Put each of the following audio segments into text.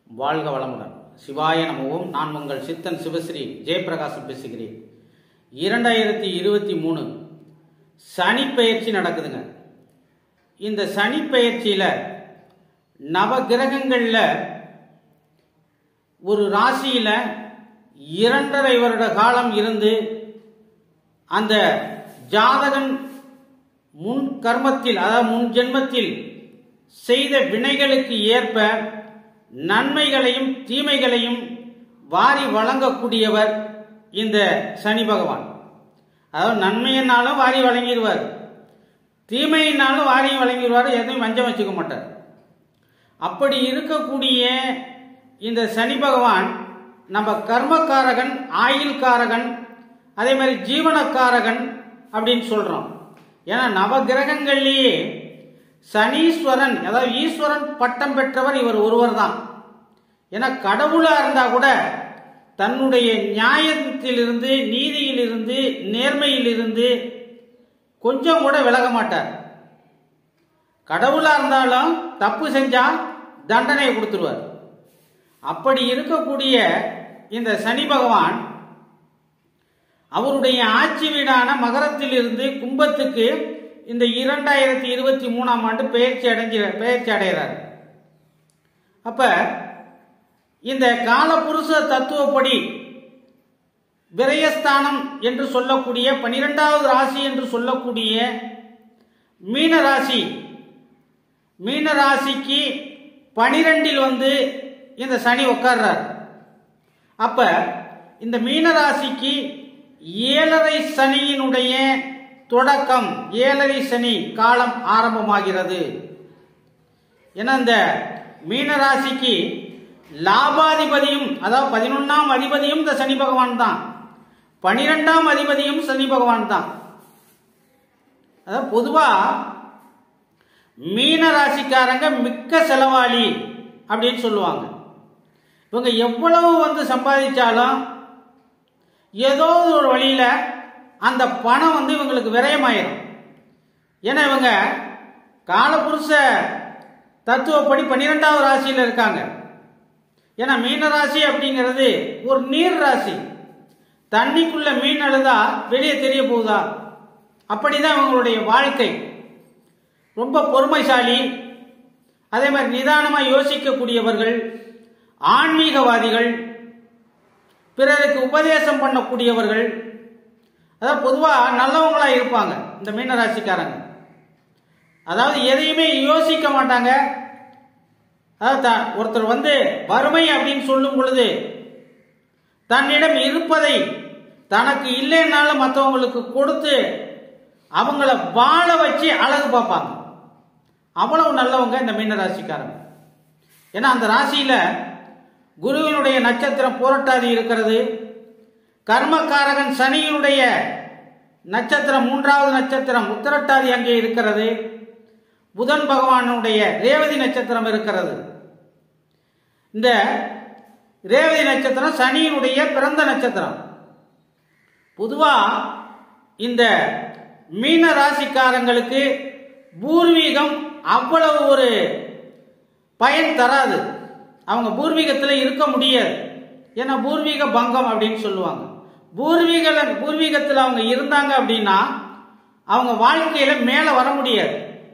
வாழ்க வளமுடன் சிவாய நமவும் நான் உங்கள் சித்தன் சிவஸ்ரீ ஜெயபிரகாசம் பேசுகிறேன் இரண்டாயிரத்தி இருபத்தி மூணு சனி பெயர்ச்சி நடக்குதுங்க இந்த சனி பெயர்ச்சியில் நவ கிரகங்களில் ஒரு ராசியில் இரண்டரை வருட காலம் இருந்து அந்த ஜாதகன் முன் கர்மத்தில் அதாவது முன் ஜென்மத்தில் செய்த வினைகளுக்கு ஏற்ப நன்மைகளையும் தீமைகளையும் வாரி வழங்கக்கூடியவர் இந்த சனி பகவான் அதாவது நன்மையினாலும் வாரி வழங்கிடுவார் தீமையினாலும் வாரியும் வழங்கிடுவார் எதையும் வஞ்சம் வச்சுக்க மாட்டார் அப்படி இருக்கக்கூடிய இந்த சனி பகவான் நம்ம கர்மக்காரகன் ஆயுள்காரகன் அதே மாதிரி ஜீவனக்காரகன் அப்படின்னு சொல்றோம் ஏன்னா நவ கிரகங்கள்லேயே சனீஸ்வரன் அதாவது ஈஸ்வரன் பட்டம் பெற்றவர் இவர் ஒருவர் தான் ஏன்னா கடவுளா இருந்தா கூட தன்னுடைய நியாயத்திலிருந்து நீதியிலிருந்து நேர்மையிலிருந்து கொஞ்சம் கூட விலக மாட்டார் கடவுளா இருந்தாலும் தப்பு செஞ்சா தண்டனை கொடுத்துருவார் அப்படி இருக்கக்கூடிய இந்த சனி பகவான் அவருடைய ஆட்சி வீடான மகரத்திலிருந்து கும்பத்துக்கு இந்த இரண்டாயிரத்தி இருபத்தி மூணாம் ஆண்டு பெயர்ச்சி அடைஞ்ச பெயர்ச்சி அடைகிறார் அப்ப இந்த காலபுருஷ தத்துவப்படி விரயஸ்தானம் என்று சொல்லக்கூடிய பனிரெண்டாவது ராசி என்று சொல்லக்கூடிய மீன ராசி மீன ராசிக்கு பனிரெண்டில் வந்து இந்த சனி உட்கார்றார் அப்ப இந்த மீன ராசிக்கு ஏழரை சனியினுடைய தொடக்கம் ஏழரை சனி காலம் ஆரம்பமாகிறது ஏன்னா இந்த மீன ராசிக்கு லாபாதிபதியும் அதாவது பதினொன்னாம் அதிபதியும் இந்த சனி பகவான் தான் பனிரெண்டாம் அதிபதியும் சனி பகவான் தான் அதாவது பொதுவா மீன ராசிக்காரங்க மிக்க செலவாளி அப்படின்னு சொல்லுவாங்க இவங்க எவ்வளவு வந்து சம்பாதிச்சாலும் ஏதோ ஒரு வழியில அந்த பணம் வந்து இவங்களுக்கு விரயமாயிரும் ஏன்னா இவங்க காலபுருஷ தத்துவப்படி பன்னிரெண்டாவது ராசியில் இருக்காங்க ஏன்னா மீன ராசி அப்படிங்கிறது ஒரு நீர் ராசி தண்ணிக்குள்ள மீன் அழுதா வெளியே தெரிய போகுதா அப்படிதான் இவங்களுடைய வாழ்க்கை ரொம்ப பொறுமைசாலி அதே மாதிரி நிதானமா யோசிக்கக்கூடியவர்கள் ஆன்மீகவாதிகள் பிறருக்கு உபதேசம் பண்ணக்கூடியவர்கள் அதாவது பொதுவாக நல்லவங்களா இருப்பாங்க இந்த மீனராசிக்காரங்க அதாவது எதையுமே யோசிக்க மாட்டாங்க அதாவது ஒருத்தர் வந்து வறுமை அப்படின்னு சொல்லும் பொழுது தன்னிடம் இருப்பதை தனக்கு இல்லைன்னாலும் மற்றவங்களுக்கு கொடுத்து அவங்கள வாழ வச்சு அழகு பார்ப்பாங்க அவ்வளவு நல்லவங்க இந்த மீன ராசிக்காரங்க ஏன்னா அந்த ராசியில குருவினுடைய நட்சத்திரம் புரட்டாதி இருக்கிறது கர்மக்காரகன் சனியினுடைய நட்சத்திரம் மூன்றாவது நட்சத்திரம் உத்தரட்டாதி அங்கே இருக்கிறது புதன் பகவானுடைய ரேவதி நட்சத்திரம் இருக்கிறது இந்த ரேவதி நட்சத்திரம் சனியினுடைய பிறந்த நட்சத்திரம் பொதுவா இந்த மீன ராசிக்காரங்களுக்கு பூர்வீகம் அவ்வளவு ஒரு பயன் தராது அவங்க பூர்வீகத்தில் இருக்க முடியாது ஏன்னா பூர்வீக பங்கம் அப்படின்னு சொல்லுவாங்க பூர்வீக பூர்வீகத்தில் அவங்க இருந்தாங்க அப்படின்னா அவங்க வாழ்க்கையில மேலே வர முடியாது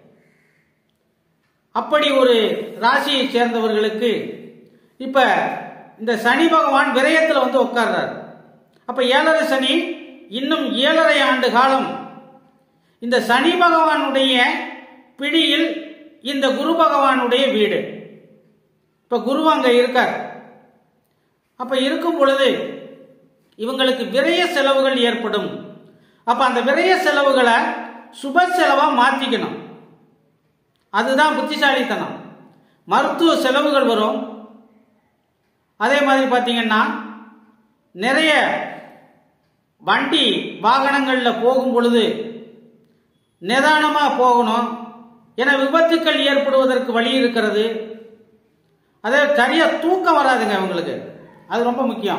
அப்படி ஒரு ராசியை சேர்ந்தவர்களுக்கு இப்ப இந்த சனி பகவான் விரயத்தில் வந்து உட்கார்றார் அப்ப ஏழரை சனி இன்னும் ஏழரை ஆண்டு காலம் இந்த சனி பகவானுடைய பிடியில் இந்த குரு பகவானுடைய வீடு இப்ப குரு அங்க இருக்கார் அப்ப இருக்கும் பொழுது இவங்களுக்கு விரய செலவுகள் ஏற்படும் அப்ப அந்த விரய செலவுகளை சுப செலவா மாத்திக்கணும் அதுதான் புத்திசாலித்தனம் மருத்துவ செலவுகள் வரும் அதே மாதிரி பார்த்தீங்கன்னா நிறைய வண்டி வாகனங்களில் போகும் பொழுது நிதானமாக போகணும் என விபத்துக்கள் ஏற்படுவதற்கு வழி இருக்கிறது அதே சரியா தூக்கம் வராதுங்க அவங்களுக்கு அது ரொம்ப முக்கியம்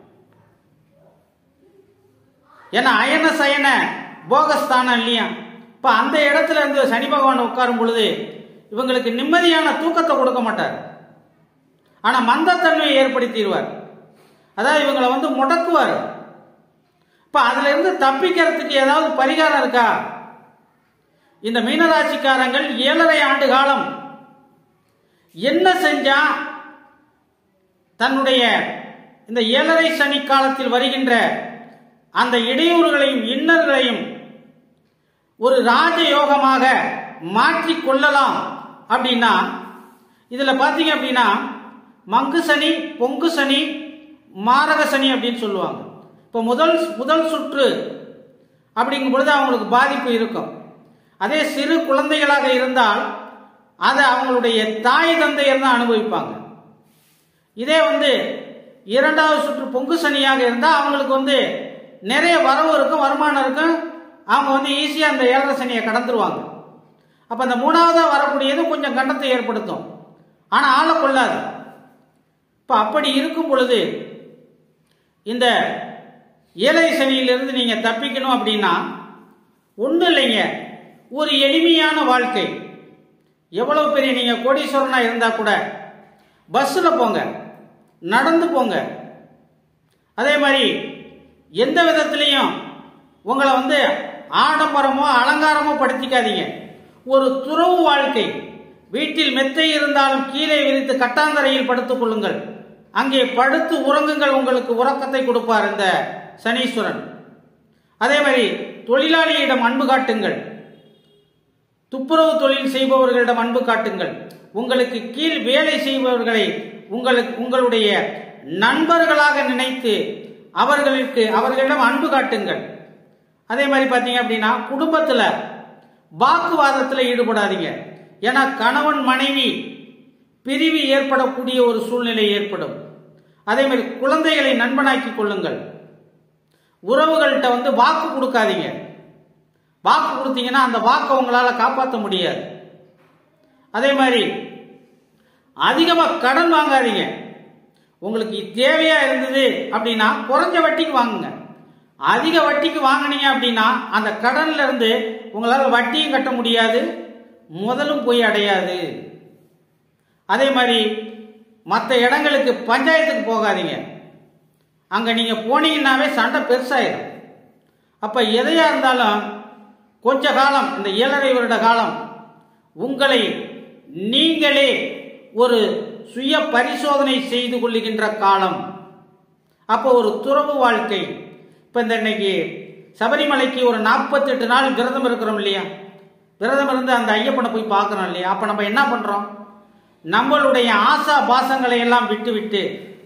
ஏன்னா அயன சயன போகஸ்தானம் இல்லையா இப்ப அந்த இடத்துல இருந்து சனி பகவான் உட்காரும் பொழுது இவங்களுக்கு நிம்மதியான தூக்கத்தை கொடுக்க மாட்டார் ஆனா மந்தத்தன்மையை ஏற்படுத்திடுவார் அதாவது இவங்களை வந்து முடக்குவார் இப்ப அதுல இருந்து தப்பிக்கிறதுக்கு ஏதாவது பரிகாரம் இருக்கா இந்த மீனராசிக்காரங்கள் ஏழரை ஆண்டு காலம் என்ன செஞ்சா தன்னுடைய இந்த ஏழரை சனி காலத்தில் வருகின்ற அந்த இடையூறுகளையும் இன்னல்களையும் ஒரு ராஜயோகமாக மாற்றிக் கொள்ளலாம் அப்படின்னா இதுல பாத்தீங்க அப்படின்னா மங்கு சனி பொங்கு சனி மாரக சனி அப்படின்னு சொல்லுவாங்க இப்போ முதல் முதல் சுற்று அப்படிங்கும் பொழுது அவங்களுக்கு பாதிப்பு இருக்கும் அதே சிறு குழந்தைகளாக இருந்தால் அதை அவங்களுடைய தாய் தந்தையர் தான் அனுபவிப்பாங்க இதே வந்து இரண்டாவது சுற்று பொங்கு சனியாக இருந்தால் அவங்களுக்கு வந்து நிறைய வரவு இருக்கும் வருமானம் இருக்கும் அவங்க வந்து ஈஸியாக அந்த ஏழரை சனியை கடந்துருவாங்க அப்போ அந்த மூணாவதாக வரக்கூடியது கொஞ்சம் கண்டத்தை ஏற்படுத்தும் ஆனால் ஆளை கொள்ளாது இப்போ அப்படி இருக்கும் பொழுது இந்த ஏழை சனியிலிருந்து நீங்கள் தப்பிக்கணும் அப்படின்னா ஒன்றும் இல்லைங்க ஒரு எளிமையான வாழ்க்கை எவ்வளவு பெரிய நீங்கள் கோடீஸ்வரனாக இருந்தால் கூட பஸ்ஸில் போங்க நடந்து போங்க அதே மாதிரி எந்த விதத்திலையும் உங்களை வந்து ஆடம்பரமோ அலங்காரமோ படுத்திக்காதீங்க ஒரு துறவு வாழ்க்கை வீட்டில் மெத்தை இருந்தாலும் கீழே விரித்து கட்டாந்தரையில் படுத்துக் கொள்ளுங்கள் அங்கே படுத்து உறங்குங்கள் உங்களுக்கு உறக்கத்தை கொடுப்பார் இந்த சனீஸ்வரன் அதே மாதிரி தொழிலாளியிடம் அன்பு காட்டுங்கள் துப்புரவு தொழில் செய்பவர்களிடம் அன்பு காட்டுங்கள் உங்களுக்கு கீழ் வேலை செய்பவர்களை உங்களுக்கு உங்களுடைய நண்பர்களாக நினைத்து அவர்களுக்கு அவர்களிடம் அன்பு காட்டுங்கள் அதே மாதிரி பார்த்தீங்க அப்படின்னா குடும்பத்தில் வாக்குவாதத்தில் ஈடுபடாதீங்க ஏன்னா கணவன் மனைவி பிரிவு ஏற்படக்கூடிய ஒரு சூழ்நிலை ஏற்படும் அதே மாதிரி குழந்தைகளை நண்பனாக்கி கொள்ளுங்கள் உறவுகள்கிட்ட வந்து வாக்கு கொடுக்காதீங்க வாக்கு கொடுத்தீங்கன்னா அந்த வாக்கை உங்களால காப்பாற்ற முடியாது அதே மாதிரி அதிகமாக கடன் வாங்காதீங்க உங்களுக்கு தேவையா இருந்தது அப்படின்னா குறைஞ்ச வட்டிக்கு வாங்குங்க அதிக வட்டிக்கு வாங்கினீங்க அப்படின்னா அந்த கடன்ல இருந்து உங்களால் வட்டியும் கட்ட முடியாது முதலும் போய் அடையாது அதே மாதிரி மற்ற இடங்களுக்கு பஞ்சாயத்துக்கு போகாதீங்க அங்கே நீங்கள் போனீங்கன்னாவே சண்டை பெருசாயிடும் அப்போ எதையா இருந்தாலும் கொஞ்ச காலம் இந்த ஏழரை வருட காலம் உங்களை நீங்களே ஒரு சுய பரிசோதனை செய்து கொள்ளுகின்ற காலம் அப்போ ஒரு துறவு வாழ்க்கை இப்போ இந்த இன்னைக்கு சபரிமலைக்கு ஒரு நாற்பத்தெட்டு நாள் விரதம் இருக்கிறோம் இல்லையா விரதம் இருந்து அந்த ஐயப்பனை போய் பார்க்குறோம் இல்லையா அப்போ நம்ம என்ன பண்ணுறோம் நம்மளுடைய ஆசா பாசங்களை எல்லாம் விட்டு விட்டு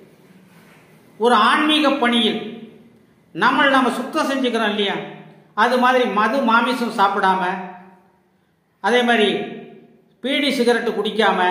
ஒரு ஆன்மீக பணியில் நம்ம நம்ம சுத்தம் செஞ்சுக்கிறோம் இல்லையா அது மாதிரி மது மாமிசம் சாப்பிடாம அதே மாதிரி பீடி சிகரெட்டு குடிக்காம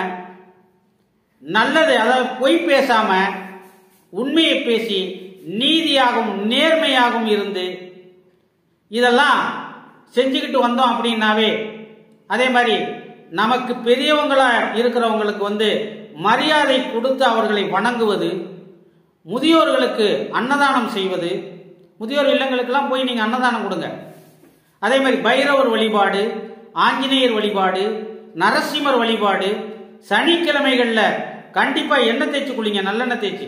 நல்லது அதாவது பொய் பேசாம உண்மையை பேசி நீதியாகவும் நேர்மையாகவும் இருந்து இதெல்லாம் செஞ்சுக்கிட்டு வந்தோம் அப்படின்னாவே அதே மாதிரி நமக்கு பெரியவங்களா இருக்கிறவங்களுக்கு வந்து மரியாதை கொடுத்து அவர்களை வணங்குவது முதியோர்களுக்கு அன்னதானம் செய்வது முதியோர் இல்லங்களுக்கெல்லாம் போய் நீங்கள் அன்னதானம் கொடுங்க அதே மாதிரி பைரவர் வழிபாடு ஆஞ்சநேயர் வழிபாடு நரசிம்மர் வழிபாடு சனிக்கிழமைகளில் கண்டிப்பாக எண்ணெய் தேய்ச்சி குளிங்க நல்லெண்ணெய் தேய்ச்சி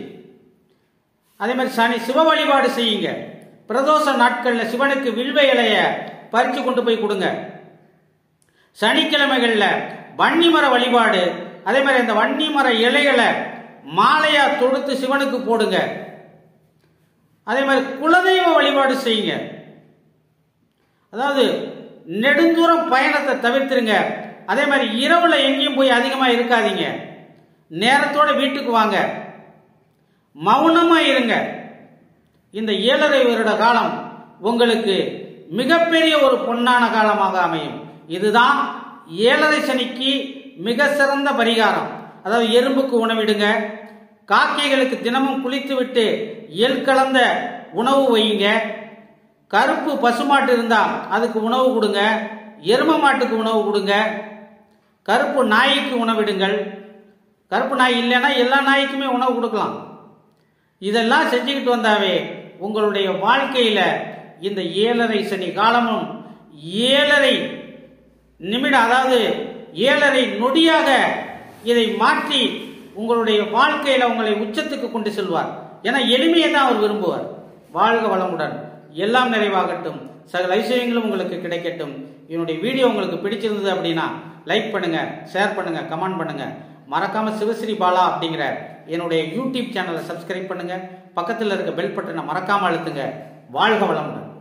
அதே மாதிரி சனி சிவ வழிபாடு செய்யுங்க பிரதோஷ நாட்களில் சிவனுக்கு வில்வ இலைய பறித்து கொண்டு போய் கொடுங்க சனிக்கிழமைகளில் வன்னிமர வழிபாடு அதே மாதிரி அந்த வன்னிமர இலைகளை மாலையா தொடுத்து சிவனுக்கு போடுங்க அதே மாதிரி குலதெய்வ வழிபாடு செய்யுங்க அதாவது நெடுந்தூரம் பயணத்தை தவிர்த்துருங்க அதே மாதிரி இரவுல எங்கேயும் போய் அதிகமா இருக்காதீங்க நேரத்தோட வீட்டுக்கு வாங்க மௌனமா இருங்க இந்த ஏழரை வருட காலம் உங்களுக்கு மிகப்பெரிய ஒரு பொன்னான காலமாக அமையும் இதுதான் ஏழரை சனிக்கு மிக சிறந்த பரிகாரம் அதாவது எறும்புக்கு உணவிடுங்க காக்கைகளுக்கு தினமும் குளித்து விட்டு எல் கலந்த உணவு வையுங்க கருப்பு பசுமாட்டு இருந்தா அதுக்கு உணவு கொடுங்க எரும மாட்டுக்கு உணவு கொடுங்க கருப்பு நாய்க்கு உணவிடுங்கள் கருப்பு நாய் இல்லைன்னா எல்லா நாய்க்குமே உணவு கொடுக்கலாம் இதெல்லாம் செஞ்சுக்கிட்டு வந்தாவே உங்களுடைய வாழ்க்கையில இந்த ஏழரை சனி காலமும் ஏழரை நிமிடம் அதாவது ஏழரை நொடியாக இதை மாற்றி உங்களுடைய வாழ்க்கையில உங்களை உச்சத்துக்கு கொண்டு செல்வார் ஏன்னா எளிமையை தான் அவர் விரும்புவார் வாழ்க வளமுடன் எல்லாம் நிறைவாகட்டும் சகல ஐஸ்வர்யங்களும் உங்களுக்கு கிடைக்கட்டும் என்னுடைய வீடியோ உங்களுக்கு பிடிச்சிருந்தது அப்படின்னா லைக் பண்ணுங்க ஷேர் பண்ணுங்க கமெண்ட் பண்ணுங்க மறக்காம சிவஸ்ரீ பாலா அப்படிங்கிற என்னுடைய யூடியூப் சேனலை சப்ஸ்கிரைப் பண்ணுங்க பக்கத்தில் இருக்க பெல் பட்டனை மறக்காம அழுத்துங்க வாழ்க வளமுடன்